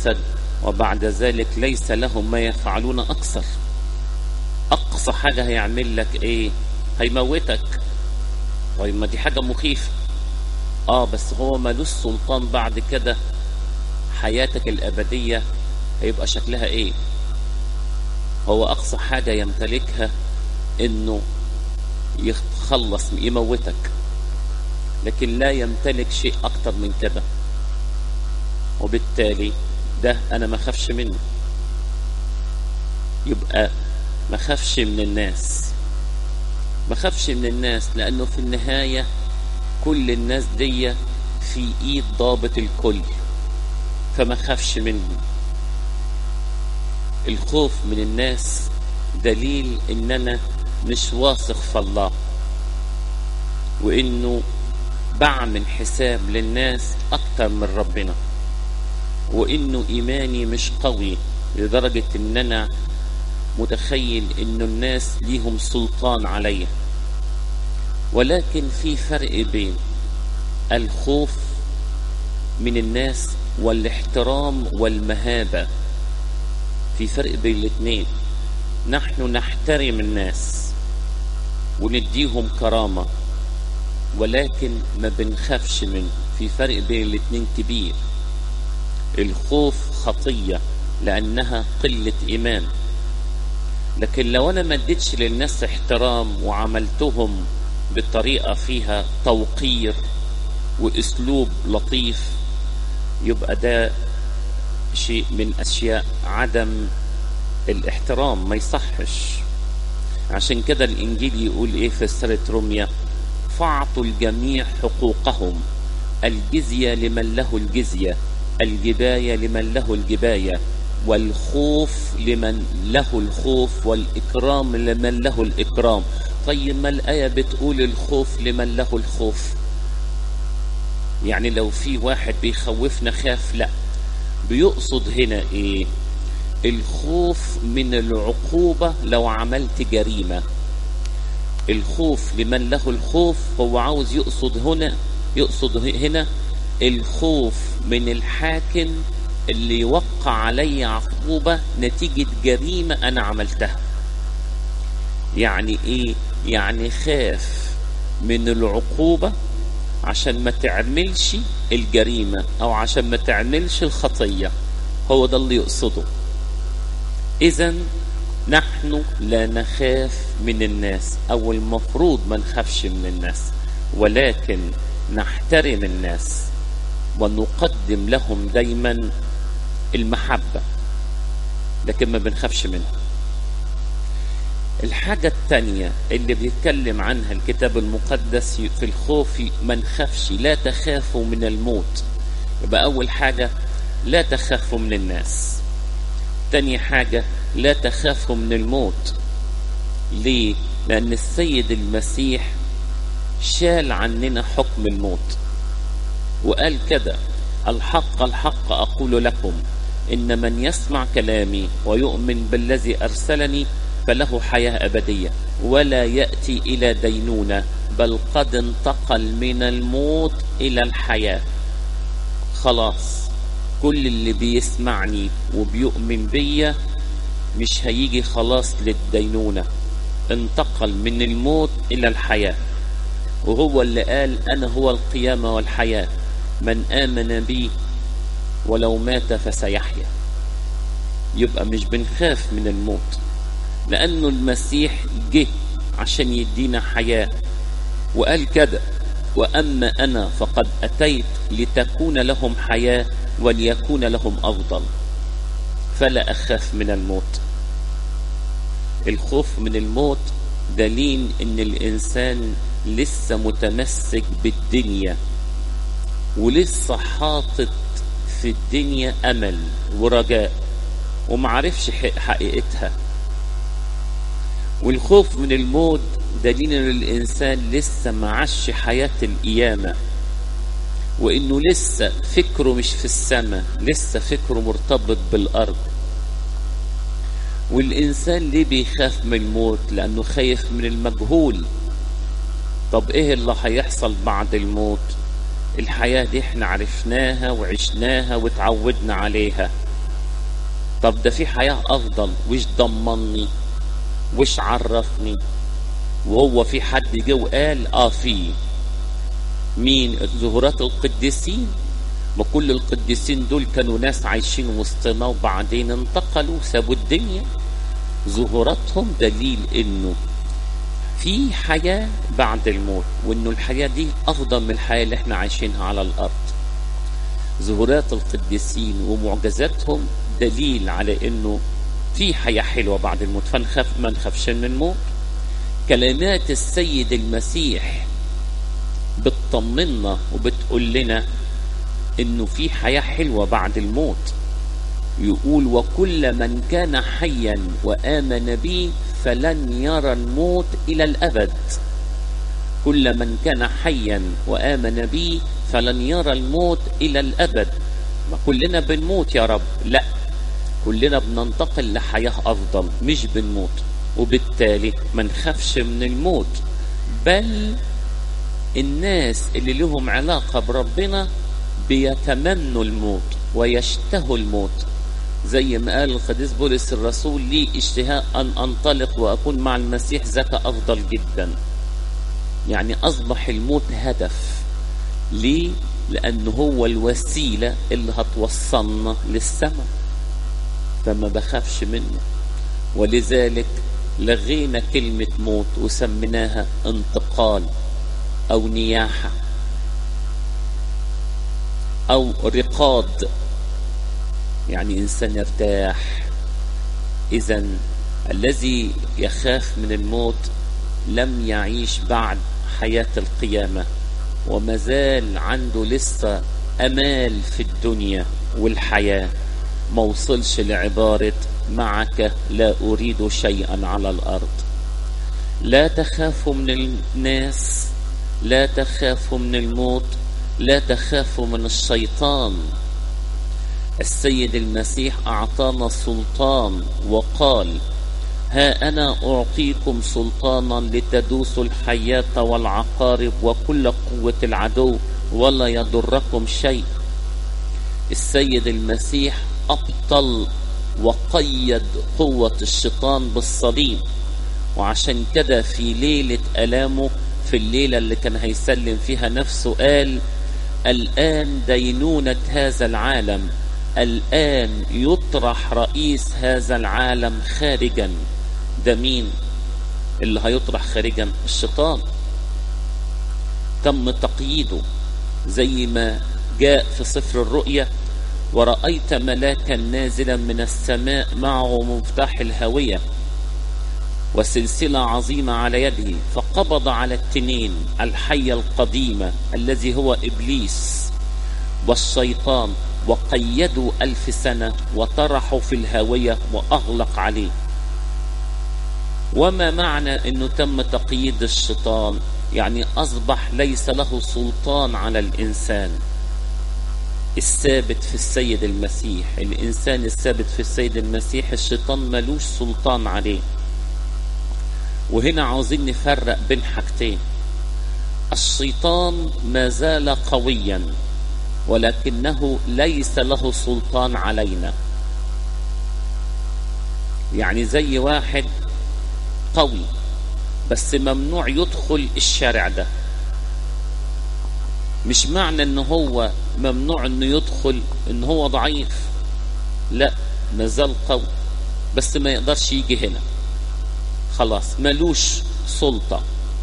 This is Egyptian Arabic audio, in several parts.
الجسد وبعد ذلك ليس لهم ما يفعلون أكثر أقصى حاجة هيعمل لك إيه هيموتك طيب ما دي حاجة مخيفة آه بس هو ملوش سلطان بعد كده حياتك الأبدية هيبقى شكلها إيه هو أقصى حاجة يمتلكها إنه يخلص يموتك لكن لا يمتلك شيء أكتر من كده وبالتالي ده أنا ما خافش منه يبقى ما خافش من الناس ما خافش من الناس لأنه في النهاية كل الناس دي في إيد ضابط الكل فما خافش منه الخوف من الناس دليل ان انا مش واثق في الله وانه بعمل حساب للناس اكتر من ربنا وانه ايماني مش قوي لدرجة ان انا متخيل انه الناس ليهم سلطان عليا ولكن في فرق بين الخوف من الناس والاحترام والمهابة في فرق بين الاثنين نحن نحترم الناس ونديهم كرامة ولكن ما بنخافش منه في فرق بين الاثنين كبير الخوف خطية لأنها قلة إيمان لكن لو أنا ما اديتش للناس احترام وعملتهم بطريقة فيها توقير وأسلوب لطيف يبقى ده شيء من أشياء عدم الاحترام ما يصحش عشان كده الإنجيل يقول إيه في سورة روميا فاعطوا الجميع حقوقهم الجزية لمن له الجزية الجباية لمن له الجباية والخوف لمن له الخوف والإكرام لمن له الإكرام طيب ما الآية بتقول الخوف لمن له الخوف يعني لو في واحد بيخوفنا خاف لا بيقصد هنا ايه الخوف من العقوبة لو عملت جريمة الخوف لمن له الخوف هو عاوز يقصد هنا يقصد هنا الخوف من الحاكم اللي يوقع علي عقوبة نتيجة جريمة أنا عملتها يعني إيه؟ يعني خاف من العقوبة عشان ما تعملش الجريمة أو عشان ما تعملش الخطية هو ده اللي يقصده إذا نحن لا نخاف من الناس أو المفروض ما نخافش من الناس ولكن نحترم الناس ونقدم لهم دايما المحبة لكن ما بنخافش منهم الحاجة التانية اللي بيتكلم عنها الكتاب المقدس في الخوف ما نخافش لا تخافوا من الموت يبقى أول حاجة لا تخافوا من الناس تاني حاجة لا تخافوا من الموت ليه؟ لأن السيد المسيح شال عننا حكم الموت وقال كده الحق الحق أقول لكم إن من يسمع كلامي ويؤمن بالذي أرسلني فله حياة أبدية ولا يأتي إلى دينونة بل قد انتقل من الموت إلى الحياة خلاص كل اللي بيسمعني وبيؤمن بيا مش هيجي خلاص للدينونة انتقل من الموت إلى الحياة وهو اللي قال أنا هو القيامة والحياة من آمن بي ولو مات فسيحيا يبقى مش بنخاف من الموت لأنه المسيح جه عشان يدينا حياة وقال كده وأما أنا فقد أتيت لتكون لهم حياة وليكون لهم أفضل فلا أخاف من الموت الخوف من الموت دليل ان الانسان لسه متمسك بالدنيا ولسه حاطط في الدنيا امل ورجاء ومعرفش حقيقتها والخوف من الموت دليل ان الانسان لسه معاش حياة القيامة وانه لسه فكره مش في السماء لسه فكره مرتبط بالارض والإنسان ليه بيخاف من الموت لأنه خايف من المجهول طب إيه اللي هيحصل بعد الموت الحياة دي احنا عرفناها وعشناها وتعودنا عليها طب ده في حياة أفضل وش ضمني وش عرفني وهو في حد جه وقال اه في مين ظهورات القديسين ما كل القديسين دول كانوا ناس عايشين وسطنا وبعدين انتقلوا سابوا الدنيا ظهوراتهم دليل انه في حياة بعد الموت وانه الحياة دي افضل من الحياة اللي احنا عايشينها على الارض ظهورات القديسين ومعجزاتهم دليل على انه في حياة حلوة بعد الموت فنخاف ما نخافش من الموت كلمات السيد المسيح بتطمنا وبتقول لنا انه في حياة حلوة بعد الموت يقول وكل من كان حيا وآمن بي فلن يرى الموت إلى الأبد كل من كان حيا وآمن بي فلن يرى الموت إلى الأبد ما كلنا بنموت يا رب لا كلنا بننتقل لحياة أفضل مش بنموت وبالتالي ما نخافش من الموت بل الناس اللي لهم علاقة بربنا بيتمنوا الموت ويشتهوا الموت زي ما قال القديس بولس الرسول لي اشتهاء أن أنطلق وأكون مع المسيح ذاك أفضل جدا يعني أصبح الموت هدف ليه؟ لأنه هو الوسيلة اللي هتوصلنا للسماء فما بخافش منه ولذلك لغينا كلمة موت وسميناها انتقال أو نياحة أو رقاد يعني إنسان يرتاح إذا الذي يخاف من الموت لم يعيش بعد حياة القيامة وما زال عنده لسه أمال في الدنيا والحياة ما وصلش لعبارة معك لا أريد شيئا على الأرض لا تخافوا من الناس لا تخافوا من الموت لا تخافوا من الشيطان السيد المسيح أعطانا سلطان وقال ها أنا أعطيكم سلطانا لتدوسوا الحياة والعقارب وكل قوة العدو ولا يضركم شيء السيد المسيح أبطل وقيد قوة الشيطان بالصليب وعشان كده في ليلة ألامه في الليلة اللي كان هيسلم فيها نفسه قال الآن دينونة هذا العالم الآن يطرح رئيس هذا العالم خارجا ده مين اللي هيطرح خارجا الشيطان تم تقييده زي ما جاء في سفر الرؤيا ورأيت ملاكا نازلا من السماء معه مفتاح الهوية وسلسلة عظيمة على يده فقبض على التنين الحية القديمة الذي هو إبليس والشيطان وقيدوا ألف سنة وطرحوا في الهاوية وأغلق عليه وما معنى أنه تم تقييد الشيطان يعني أصبح ليس له سلطان على الإنسان الثابت في السيد المسيح الإنسان الثابت في السيد المسيح الشيطان ملوش سلطان عليه وهنا عاوزين نفرق بين حاجتين الشيطان ما زال قويا ولكنه ليس له سلطان علينا يعني زي واحد قوي بس ممنوع يدخل الشارع ده مش معنى ان هو ممنوع انه يدخل ان هو ضعيف لا مازال قوي بس ما يقدرش يجي هنا خلاص ملوش سلطة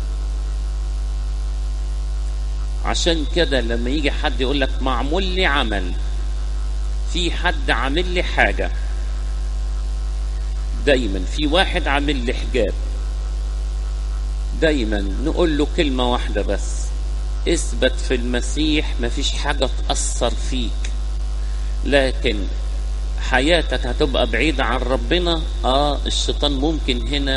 عشان كده لما يجي حد يقول لك معمول لي عمل في حد عامل لي حاجة دايما في واحد عامل لي حجاب دايما نقول له كلمة واحدة بس اثبت في المسيح مفيش حاجة تأثر فيك لكن حياتك هتبقى بعيدة عن ربنا اه الشيطان ممكن هنا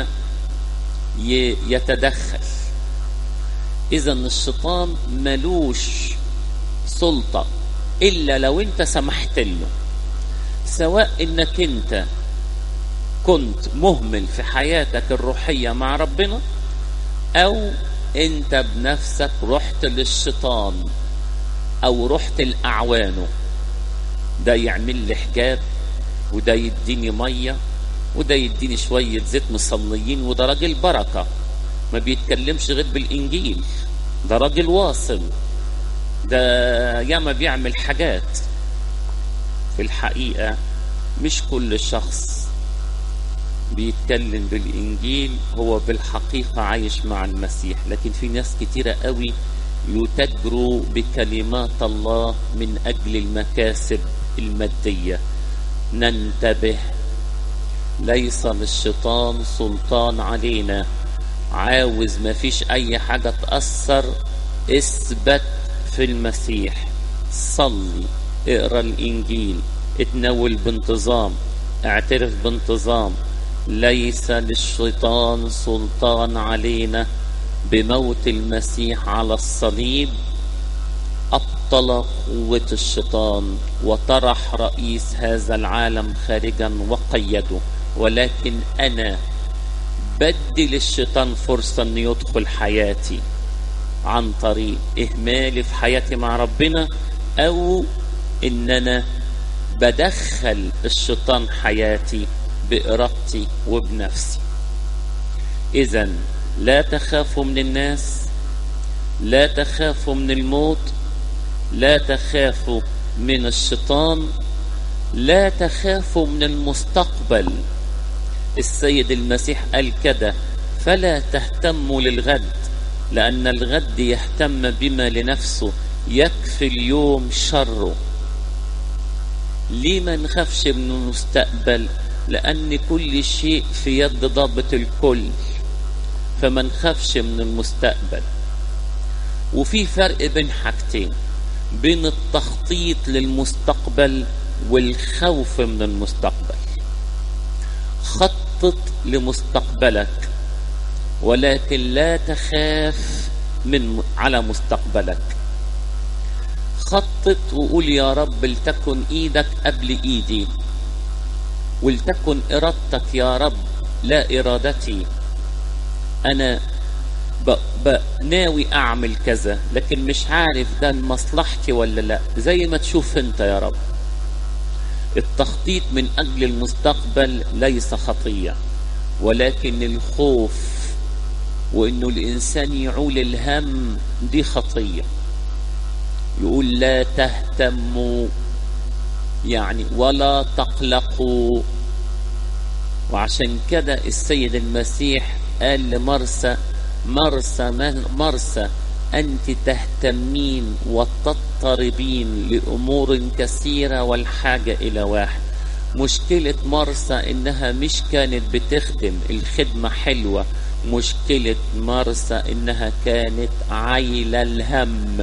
يتدخل اذا الشيطان ملوش سلطة الا لو انت سمحت له سواء انك انت كنت مهمل في حياتك الروحية مع ربنا او انت بنفسك رحت للشيطان او رحت لاعوانه ده يعمل لي حجاب وده يديني مية وده يديني شوية زيت مصليين وده راجل بركة ما بيتكلمش غير بالإنجيل ده راجل واصل ده ياما بيعمل حاجات في الحقيقة مش كل شخص بيتكلم بالإنجيل هو بالحقيقة عايش مع المسيح لكن في ناس كتيرة قوي يتجروا بكلمات الله من أجل المكاسب المادية ننتبه ليس للشيطان سلطان علينا عاوز ما فيش أي حاجة تأثر اثبت في المسيح صلي اقرا الإنجيل اتناول بانتظام اعترف بانتظام ليس للشيطان سلطان علينا بموت المسيح على الصليب أبطل قوة الشيطان وطرح رئيس هذا العالم خارجا وقيده ولكن أنا بدي للشيطان فرصة أن يدخل حياتي عن طريق إهمالي في حياتي مع ربنا أو إن أنا بدخل الشيطان حياتي بإرادتي وبنفسي إذا لا تخافوا من الناس لا تخافوا من الموت لا تخافوا من الشيطان لا تخافوا من المستقبل السيد المسيح قال كده فلا تهتموا للغد لأن الغد يهتم بما لنفسه يكفي اليوم شره ليه ما نخافش من المستقبل لأن كل شيء في يد ضابط الكل فما نخافش من المستقبل وفي فرق بين حاجتين بين التخطيط للمستقبل والخوف من المستقبل خطط لمستقبلك ولكن لا تخاف من على مستقبلك خطط وقول يا رب لتكن ايدك قبل ايدي ولتكن ارادتك يا رب لا ارادتي انا ب... ب... ناوي اعمل كذا لكن مش عارف ده لمصلحتي ولا لا زي ما تشوف انت يا رب التخطيط من اجل المستقبل ليس خطيه ولكن الخوف وانه الانسان يعول الهم دي خطيه يقول لا تهتموا يعني ولا تقلقوا وعشان كده السيد المسيح قال لمرسى مرسى مرسى أنت تهتمين وتضطربين لأمور كثيرة والحاجة إلى واحد مشكلة مرسى إنها مش كانت بتخدم الخدمة حلوة مشكلة مرسى إنها كانت عايلة الهم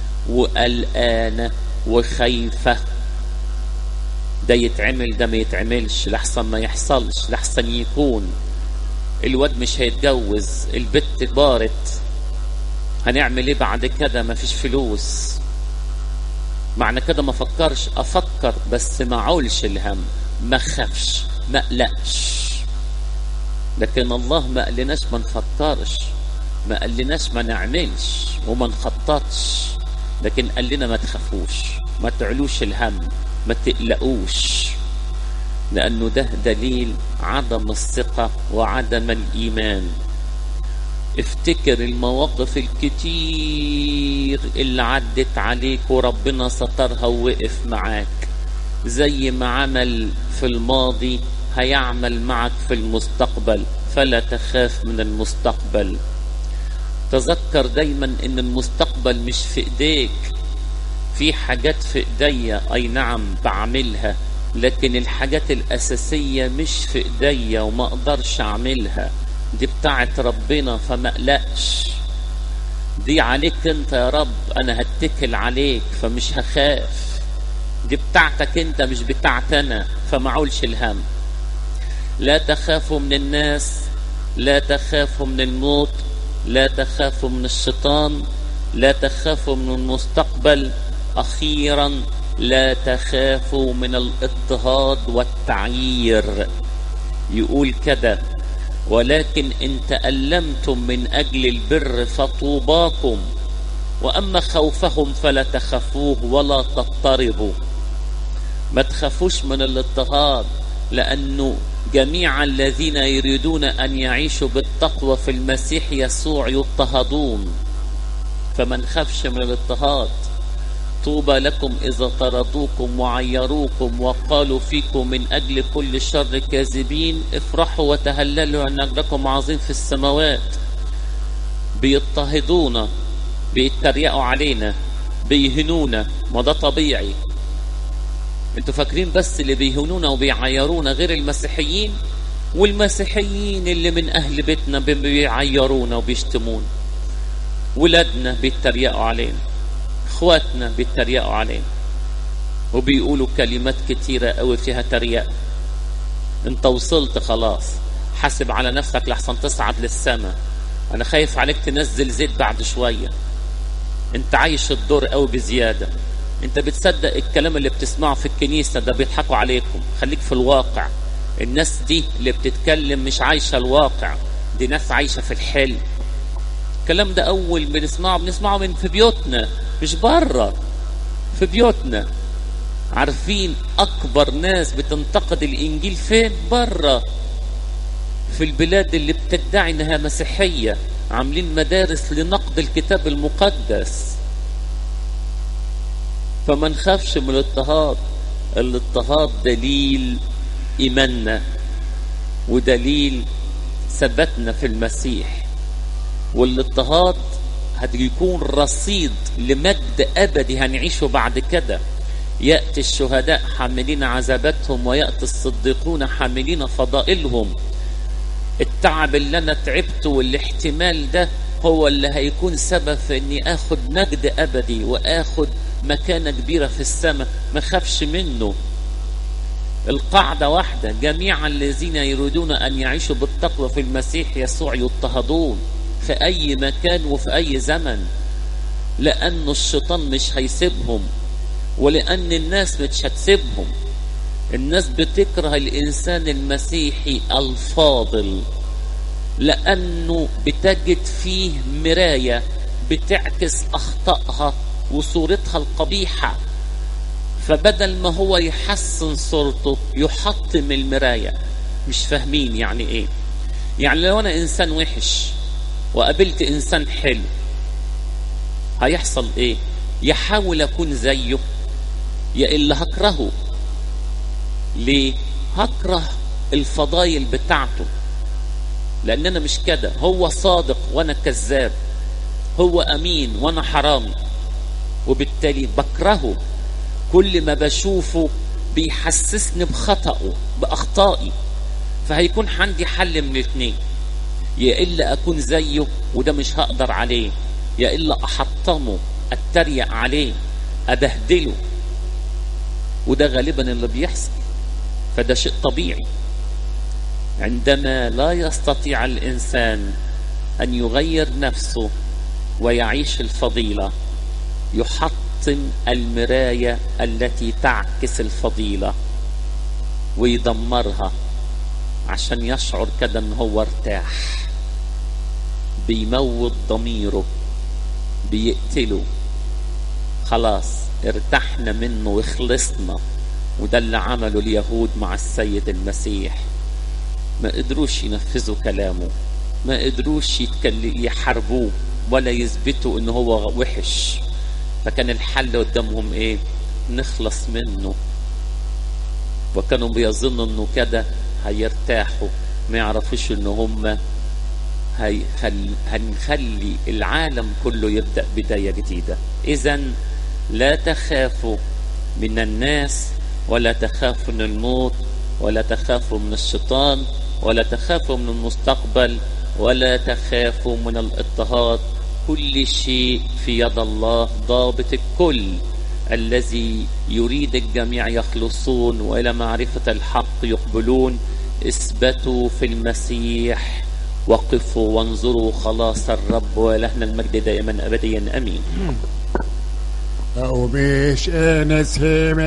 وقلقانة وخايفة ده يتعمل ده ما يتعملش لحسن ما يحصلش لحسن يكون الواد مش هيتجوز البت كبارت هنعمل ايه بعد كده ما فيش فلوس معنى كده ما فكرش افكر بس ما عولش الهم ما خافش ما قلقش لكن الله ما قالناش ما نفكرش ما قالناش ما نعملش وما نخططش لكن قال لنا ما تخافوش ما تعلوش الهم ما تقلقوش لأنه ده دليل عدم الثقة وعدم الإيمان افتكر المواقف الكتير اللي عدت عليك وربنا سترها ووقف معاك زي ما عمل في الماضي هيعمل معك في المستقبل فلا تخاف من المستقبل تذكر دايما ان المستقبل مش في ايديك في حاجات في ايديا اي نعم بعملها لكن الحاجات الاساسيه مش في ايديا وما اقدرش اعملها دي بتاعت ربنا فما اقلقش دي عليك انت يا رب انا هتكل عليك فمش هخاف دي بتاعتك انت مش بتاعت انا فمعولش الهم لا تخافوا من الناس لا تخافوا من الموت لا تخافوا من الشيطان لا تخافوا من المستقبل اخيرا لا تخافوا من الاضطهاد والتعيير يقول كده ولكن ان تألمتم من اجل البر فطوباكم واما خوفهم فلا تخافوه ولا تضطربوا ما تخافوش من الاضطهاد لأنه جميع الذين يريدون أن يعيشوا بالتقوى في المسيح يسوع يضطهدون فما نخافش من الاضطهاد طوبى لكم إذا طردوكم وعيروكم وقالوا فيكم من أجل كل شر كاذبين افرحوا وتهللوا أن أجركم عظيم في السماوات بيضطهدونا بيتريقوا علينا بيهنونا ما ده طبيعي انتوا فاكرين بس اللي بيهنونا وبيعيرونا غير المسيحيين والمسيحيين اللي من أهل بيتنا بيعيرونا وبيشتمونا ولادنا بيتريقوا علينا اخواتنا بيتريقوا علينا وبيقولوا كلمات كتيرة قوي فيها تريقة انت وصلت خلاص حاسب على نفسك لحسن تصعد للسماء انا خايف عليك تنزل زيت بعد شوية انت عايش الدور قوي بزيادة انت بتصدق الكلام اللي بتسمعه في الكنيسة ده بيضحكوا عليكم خليك في الواقع الناس دي اللي بتتكلم مش عايشة الواقع دي ناس عايشة في الحلم الكلام ده اول بنسمعه بنسمعه من في بيوتنا مش بره في بيوتنا عارفين اكبر ناس بتنتقد الانجيل فين بره في البلاد اللي بتدعي انها مسيحيه عاملين مدارس لنقد الكتاب المقدس فما نخافش من الاضطهاد الاضطهاد دليل ايماننا ودليل ثبتنا في المسيح والاضطهاد هيكون رصيد لمجد ابدي هنعيشه بعد كده ياتي الشهداء حاملين عذاباتهم وياتي الصديقون حاملين فضائلهم التعب اللي انا تعبته والاحتمال ده هو اللي هيكون سبب في اني اخد مجد ابدي واخد مكانه كبيره في السماء ما خافش منه القاعدة واحدة جميع الذين يريدون أن يعيشوا بالتقوى في المسيح يسوع يضطهدون في أي مكان وفي أي زمن لأن الشيطان مش هيسيبهم ولأن الناس مش هتسيبهم الناس بتكره الإنسان المسيحي الفاضل لأنه بتجد فيه مراية بتعكس أخطائها وصورتها القبيحة فبدل ما هو يحسن صورته يحطم المراية مش فاهمين يعني ايه يعني لو انا انسان وحش وقابلت انسان حلو هيحصل ايه يحاول اكون زيه يا اللي هكرهه ليه هكره الفضايل بتاعته لان انا مش كده هو صادق وانا كذاب هو امين وانا حرامي وبالتالي بكرهه كل ما بشوفه بيحسسني بخطأه بأخطائي فهيكون عندي حل من الاثنين يا إلا أكون زيه وده مش هقدر عليه يا إلا أحطمه أتريق عليه أبهدله وده غالبا اللي بيحصل فده شيء طبيعي عندما لا يستطيع الإنسان أن يغير نفسه ويعيش الفضيلة يحط يحطم المراية التي تعكس الفضيلة ويدمرها عشان يشعر كده ان هو ارتاح بيموت ضميره بيقتله خلاص ارتحنا منه وخلصنا وده اللي عمله اليهود مع السيد المسيح ما قدروش ينفذوا كلامه ما قدروش يحاربوه ولا يثبتوا ان هو وحش فكان الحل قدامهم ايه نخلص منه وكانوا بيظنوا انه كده هيرتاحوا ما يعرفوش ان هم هيخل... هنخلي العالم كله يبدأ بداية جديدة اذا لا تخافوا من الناس ولا تخافوا من الموت ولا تخافوا من الشيطان ولا تخافوا من المستقبل ولا تخافوا من الاضطهاد كل شيء في يد الله ضابط الكل الذي يريد الجميع يخلصون والى معرفه الحق يقبلون اثبتوا في المسيح وقفوا وانظروا خلاص الرب ولهنا المجد دائما ابديا امين او مش انس